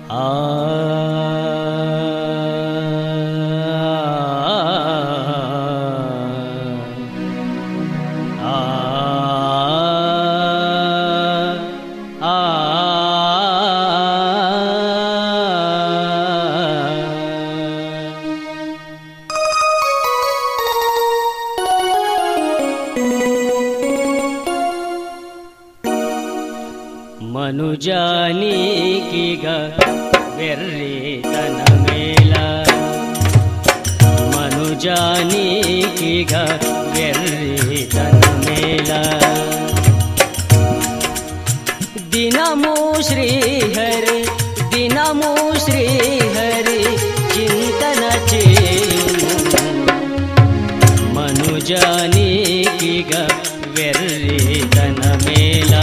మనుజానీకిగ వెర్రితన మేళ మనుజానీకిగ వెర్రితన మేళ దినము శ్రీహరి దినము శ్రీహరి చింతన చేయుము మనుజానీకిగ వెర్రితన మేళ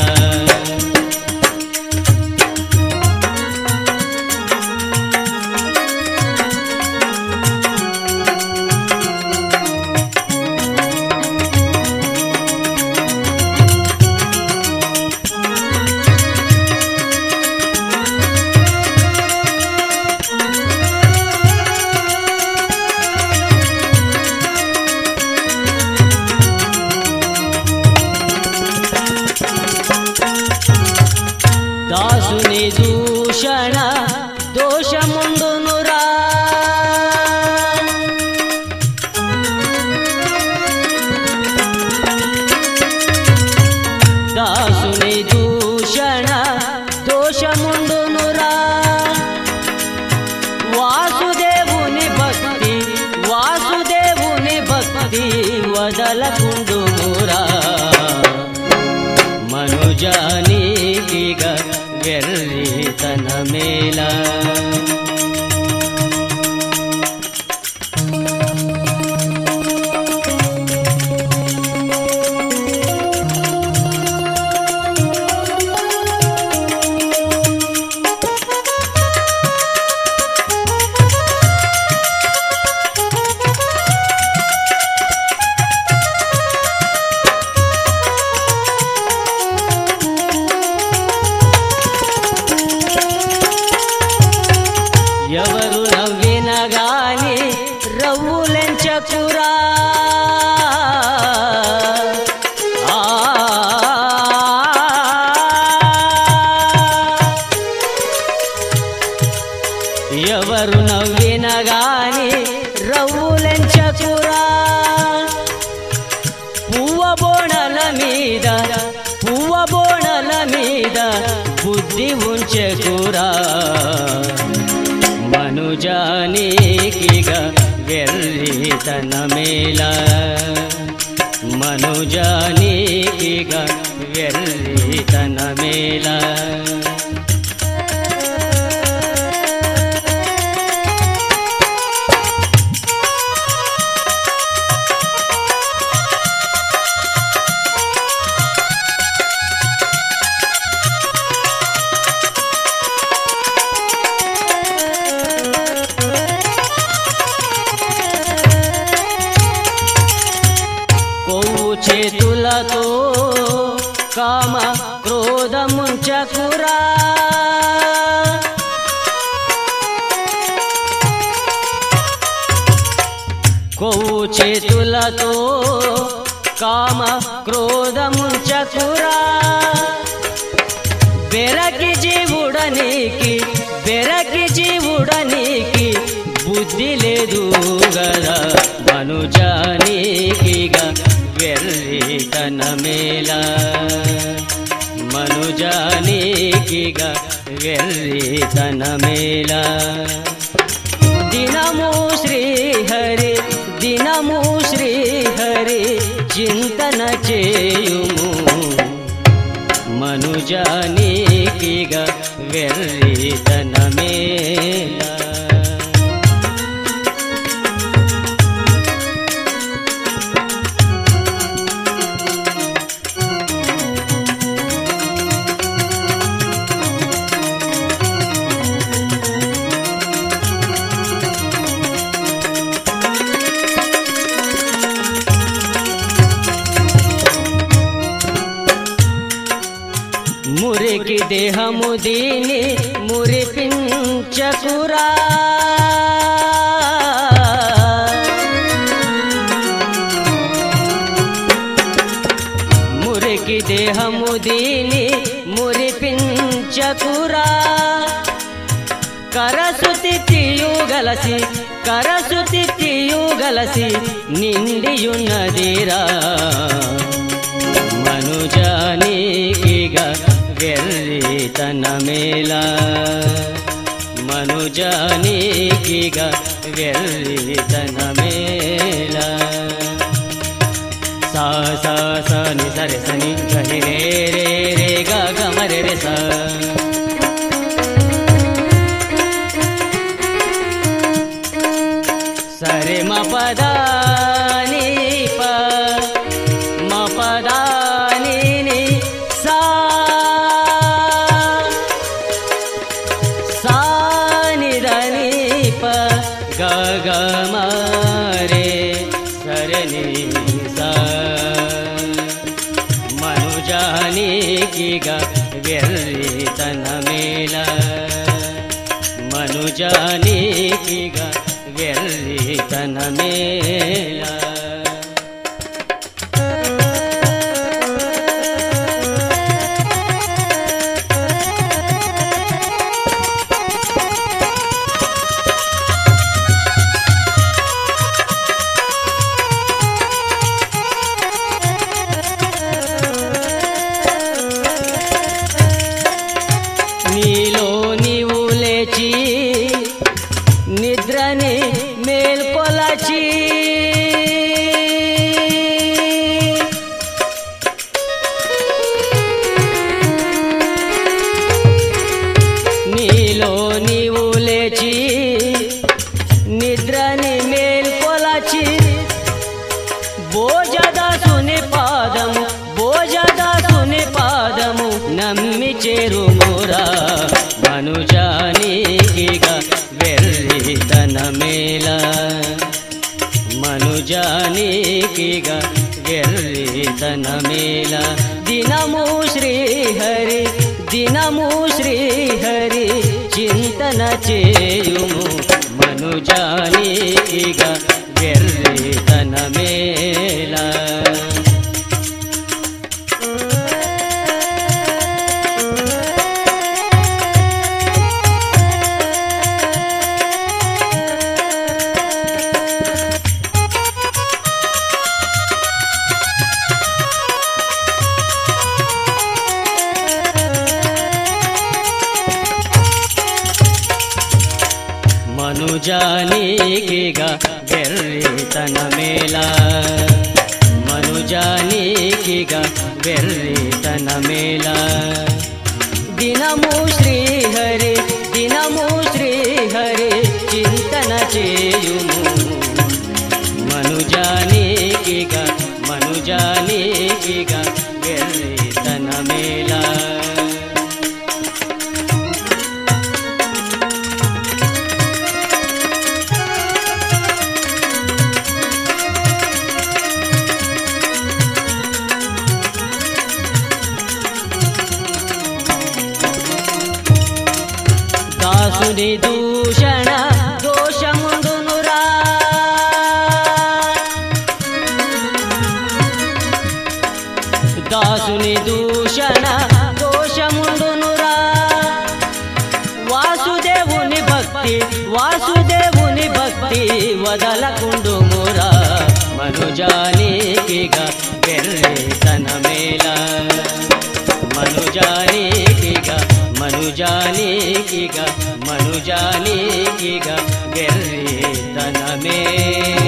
దాసుని దూషణ దోషముందునురా దాసుని దూషణ దోషముందునురా వాసుదేవుని భక్తి వాసుదేవుని భక్తి వదలకుండుమురా మనుజానీకిగ వెర్రితన మేళ ఎవరు నవ్విన గాని రవ్వులెంచకురా ఆ. ఎవరు నవ్విన గాని రవ్వులెంచకురా పువ్వ బోణల మీద పువ్వ బోణల మీద బుద్ధి ఉంచెకురా మనుజానీకిగ వెర్రితన మేళ మనుజానీకిగ వెర్రితన మేళ కొవ్వు చేతులతో కామ క్రోధముంచకురా కొవ్వు చేతులతో కామ క్రోధముంచకురా బెరకి జీవుడనికి బెరకి జీవుడనికి బుద్ధి లేదు గదా మనుజానీకిగా వెర్రితన మేళ మనుజానీకిగా వెర్రితన మేళ దినము శ్రీహరి దినము శ్రీహరి చింతన చేయుము మనుజానీకిగ వెర్రితన మేళ మురికి దేహము దీని మురిపించకురా మురికి దేహము దీని మురిపించకురా కరసుతి తీయుగలసి కరసుతి తీయుగలసి నిండియున్నదిరా మనుజానికిగా వెర్రితన మేళ మనుజానికిగా వెర్రితన మేళ సా సా స ని సరి సని గని రే రే రే గ గ మ రే రే సా సరే మ పద ని ప మ పద ని ని సా సా ని ద ని ప గ గ మ రే సరే ని సా మనుజానికిగా వెర్రితన మేళ మనుజానికిగా వెర్రితన మేళ నీలో నీవు లేచి నిద్రని మేల్కొలచి నీలో నీవు లేచి నిద్రని మేల్కొలచి భోజదాసుని పాదము భోజదాసుని పాదము నమ్మి చేరుమోరా మనుజానికిగా వెర్రితన మేళ మనుజానికిగా వెర్రితన మేళ దినము శ్రీహరి దినము శ్రీహరి చింతన చేయుము మనుజానికిగా వెర్రితన మేళ మనుజానికిగా వెర్రితన మేళ మనుజానికిగా వెర్రితన మేళ దినము శ్రీహరి దినము శ్రీహరి చింతన చేయుము మనుజానికిగా మనుజానికిగా వెర్రితన మేళ దాసుని దూషణ దోషముందునురా దాసుని దూషణ దోషముందునురా వాసుదేవుని భక్తి వాసుదేవుని భక్తి వదలకుండుమురా మనుజానికిగా వెర్రితన మేళ మనుజానికిగా మనుజానికిగా మనుజానికిగా వెర్రితన మేళ